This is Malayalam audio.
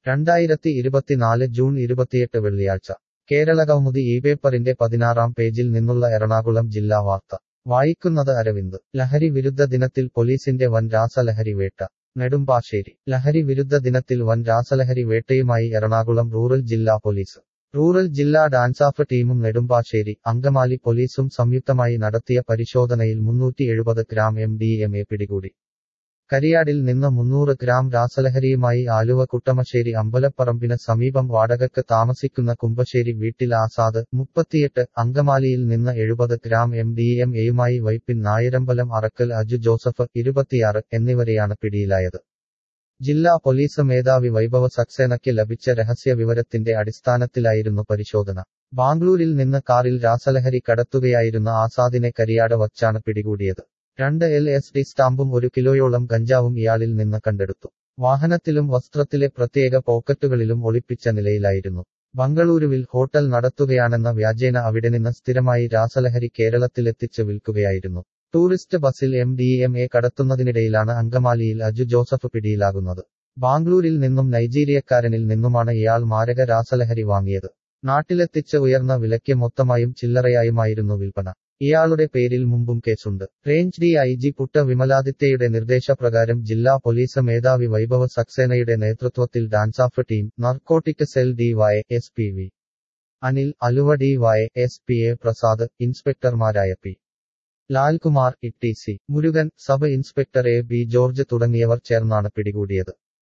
രണ്ടായിരത്തി ഇരുപത്തിനാല് ജൂൺ ഇരുപത്തിയെട്ട് വെള്ളിയാഴ്ച കേരള കൗമുദി ഈ പേപ്പറിന്റെ പതിനാറാം പേജിൽ നിന്നുള്ള എറണാകുളം ജില്ലാ വാർത്ത വായിക്കുന്നത് അരവിന്ദ് ലഹരി വിരുദ്ധ ദിനത്തിൽ പോലീസിന്റെ വൻ രാസലഹരി വേട്ട നെടുമ്പാശ്ശേരി ലഹരി വിരുദ്ധ ദിനത്തിൽ വൻ രാസലഹരി വേട്ടയുമായി എറണാകുളം റൂറൽ ജില്ലാ പോലീസ് റൂറൽ ജില്ലാ ഡാൻസാഫ് ടീമും നെടുമ്പാശ്ശേരി അങ്കമാലി പോലീസും സംയുക്തമായി നടത്തിയ പരിശോധനയിൽ മുന്നൂറ്റി എഴുപത് gram M D M A പിടികൂടി കരിയാടിൽ നിന്ന് മുന്നൂറ് ഗ്രാം രാസലഹരിയുമായി ആലുവ കുട്ടമശ്ശേരി അമ്പലപ്പറമ്പിന് സമീപം വാടകയ്ക്ക് താമസിക്കുന്ന കുമ്പശ്ശേരി വീട്ടിൽ ആസാദ് മുപ്പത്തിയെട്ട് അങ്കമാലിയിൽ നിന്ന് എഴുപത് ഗ്രാം എം ഡി എം എയുമായി വൈപ്പിൻ നായരമ്പലം അറക്കൽ അജു ജോസഫ് ഇരുപത്തിയാറ് എന്നിവരെയാണ് പിടിയിലായത് ജില്ലാ പോലീസ് മേധാവി വൈഭവ സക്സേനയ്ക്ക് ലഭിച്ച രഹസ്യ വിവരത്തിന്റെ അടിസ്ഥാനത്തിലായിരുന്നു പരിശോധന ബാംഗ്ലൂരിൽ നിന്ന് കാറിൽ രാസലഹരി കടത്തുകയായിരുന്ന ആസാദിനെ കരിയാട് വച്ചാണ് പിടികൂടിയത് രണ്ട് എൽ എസ് ഡി സ്റ്റാമ്പും ഒരു കിലോയോളം ഗഞ്ചാവും ഇയാളിൽ നിന്ന് കണ്ടെടുത്തു വാഹനത്തിലും വസ്ത്രത്തിലെ പ്രത്യേക പോക്കറ്റുകളിലും ഒളിപ്പിച്ച നിലയിലായിരുന്നു ബംഗളൂരുവിൽ ഹോട്ടൽ നടത്തുകയാണെന്ന വ്യാജേന അവിടെ നിന്ന് സ്ഥിരമായി രാസലഹരി കേരളത്തിലെത്തിച്ച് വിൽക്കുകയായിരുന്നു ടൂറിസ്റ്റ് ബസിൽ എം ഡി എം എ കടത്തുന്നതിനിടയിലാണ് അങ്കമാലിയിൽ അജു ജോസഫ് പിടിയിലാകുന്നത് ബാംഗ്ലൂരിൽ നിന്നും നൈജീരിയക്കാരനിൽ നിന്നുമാണ് ഇയാൾ മാരക രാസലഹരി വാങ്ങിയത് നാട്ടിലെത്തിച്ച് ഉയർന്ന വിലയ്ക്ക് മൊത്തമായും ചില്ലറയായുമായിരുന്നു വിൽപ്പന ഇയാളുടെ പേരിൽ മുമ്പും കേസുണ്ട് range D I G Putta വിമലാദിത്യയുടെ നിർദ്ദേശപ്രകാരം ജില്ലാ പോലീസ് മേധാവി വൈഭവ സക്സേനയുടെ നേതൃത്വത്തിൽ DANSAF team narcotic cell D Y S P V Anil Aluva D Y S P A Prasad ഇൻസ്പെക്ടർമാരായ P Lalkumar E T C Murugan sub inspector A B George തുടങ്ങിയവർ ചേർന്നാണ് പിടികൂടിയത്